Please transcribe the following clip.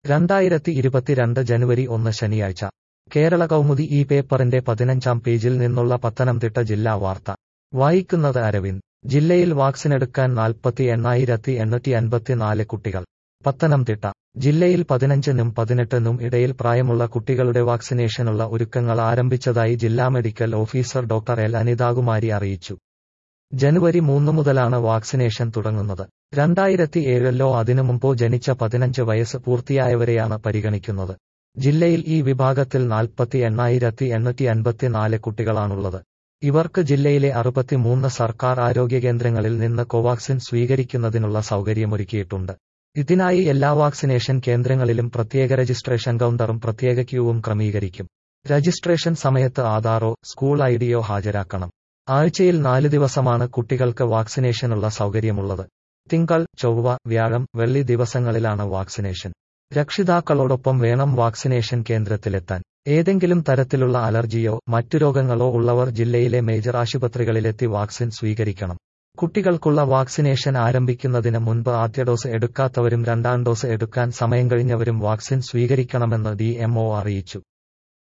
രണ്ടായിരത്തി ഇരുപത്തിരണ്ട് ജനുവരി ഒന്ന് ശനിയാഴ്ച കേരള കൗമുദി ഈ പേപ്പറിന്റെ പതിനഞ്ചാം പേജിൽ നിന്നുള്ള പത്തനംതിട്ട ജില്ലാ വാർത്ത വായിക്കുന്നത് അരവിന്ദ് ജില്ലയിൽ വാക്സിനെടുക്കാൻ നാൽപ്പത്തി എണ്ണായിരത്തി എണ്ണൂറ്റി അൻപത്തിനാല് കുട്ടികൾ പത്തനംതിട്ട ജില്ലയിൽ പതിനഞ്ചിനും പതിനെട്ടിനും ഇടയിൽ പ്രായമുള്ള കുട്ടികളുടെ വാക്സിനേഷനുള്ള ഒരുക്കങ്ങൾ ആരംഭിച്ചതായി ജില്ലാ medical officer doctor L Anithakumari അറിയിച്ചു ജനുവരി മൂന്ന് മുതലാണ് വാക്സിനേഷൻ തുടങ്ങുന്നത് രണ്ടായിരത്തി ഏഴിലോ അതിനു മുമ്പോ ജനിച്ച പതിനഞ്ച് വയസ്സ് പൂർത്തിയായവരെയാണ് പരിഗണിക്കുന്നത് ജില്ലയിൽ ഈ വിഭാഗത്തിൽ നാൽപ്പത്തി എണ്ണായിരത്തി എണ്ണൂറ്റി അൻപത്തിനാല് കുട്ടികളാണുള്ളത് ഇവർക്ക് ജില്ലയിലെ അറുപത്തിമൂന്ന് സർക്കാർ ആരോഗ്യ കേന്ദ്രങ്ങളിൽ നിന്ന് കോവാക്സിൻ സ്വീകരിക്കുന്നതിനുള്ള സൗകര്യമൊരുക്കിയിട്ടുണ്ട് ഇതിനായി എല്ലാ വാക്സിനേഷൻ കേന്ദ്രങ്ങളിലും പ്രത്യേക രജിസ്ട്രേഷൻ കൗണ്ടറും പ്രത്യേക ക്യൂവും ക്രമീകരിക്കും രജിസ്ട്രേഷൻ സമയത്ത് ആധാറോ സ്കൂൾ ഐഡിയോ ഹാജരാക്കണം ആഴ്ചയിൽ നാല് ദിവസമാണ് കുട്ടികൾക്ക് വാക്സിനേഷനുള്ള സൗകര്യമുള്ളത് തിങ്കൾ ചൊവ്വ വ്യാഴം വെള്ളി ദിവസങ്ങളിലാണ് വാക്സിനേഷൻ രക്ഷിതാക്കളോടൊപ്പം വേണം വാക്സിനേഷൻ കേന്ദ്രത്തിലെത്താൻ ഏതെങ്കിലും തരത്തിലുള്ള അലർജിയോ മറ്റു രോഗങ്ങളോ ഉള്ളവർ ജില്ലയിലെ മേജർ ആശുപത്രികളിലെത്തി വാക്സിൻ സ്വീകരിക്കണം കുട്ടികൾക്കുള്ള വാക്സിനേഷൻ ആരംഭിക്കുന്നതിന് മുൻപ് ആദ്യ ഡോസ് എടുക്കാത്തവരും രണ്ടാം ഡോസ് എടുക്കാൻ സമയം കഴിഞ്ഞവരും വാക്സിൻ സ്വീകരിക്കണമെന്ന് ഡി അറിയിച്ചു